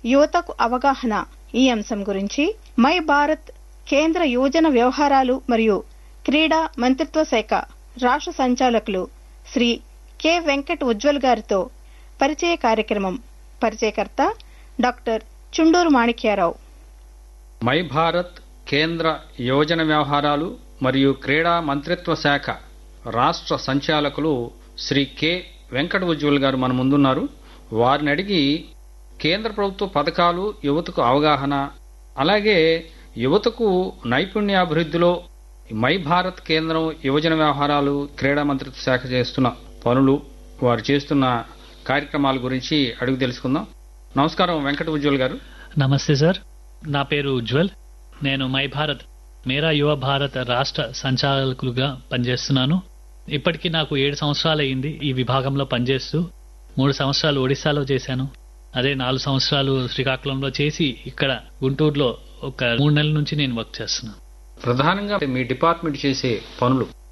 యువతకు అవగాహన ఈ అంశం గురించి మై భారత్ కేంద్ర యువజన వ్యవహారాలు మరియు క్రీడా మంత్రిత్వ శాఖ రాష్ట్ర సంచాలకులు శ్రీ కె వెంకట్ ఉజ్వల్ గారితో పరిచయ కార్యక్రమం పరిచయకర్త డాక్టర్ చుండూరు మాణిక్యారావు మై భారత్ కేంద్ర యువజన వ్యవహారాలు మరియు క్రీడా మంత్రిత్వ శాఖ రాష్ట్ర సంచాలకులు శ్రీ కె వెంకట ఉజ్వల్ గారు మన ముందున్నారు వారిని అడిగి కేంద్ర ప్రభుత్వ పథకాలు యువతకు అవగాహన అలాగే యువతకు నైపుణ్యాభివృద్ధిలో మై భారత్ కేంద్రం యువజన వ్యవహారాలు క్రీడా మంత్రిత్వ శాఖ చేస్తున్న పనులు వారు చేస్తున్న కార్యక్రమాల గురించి అడుగు తెలుసుకుందాం నమస్కారం వెంకట ఉజ్వల్ గారు నమస్తే సార్ నా పేరు ఉజ్వల్ నేను మై భారత్ మేరా యువ భారత్ రాష్ట్ర సంచాలకులుగా పనిచేస్తున్నాను ఇప్పటికీ నాకు ఏడు సంవత్సరాలు అయింది ఈ విభాగంలో పనిచేస్తూ మూడు సంవత్సరాలు ఒడిశాలో చేశాను అదే నాలుగు సంవత్సరాలు శ్రీకాకుళంలో చేసి ఇక్కడ గుంటూరులో ఒక మూడు నెలల నుంచి నేను వర్క్ చేస్తున్నాను ప్రధానంగా మీ డిపార్ట్మెంట్ చేసే పనులు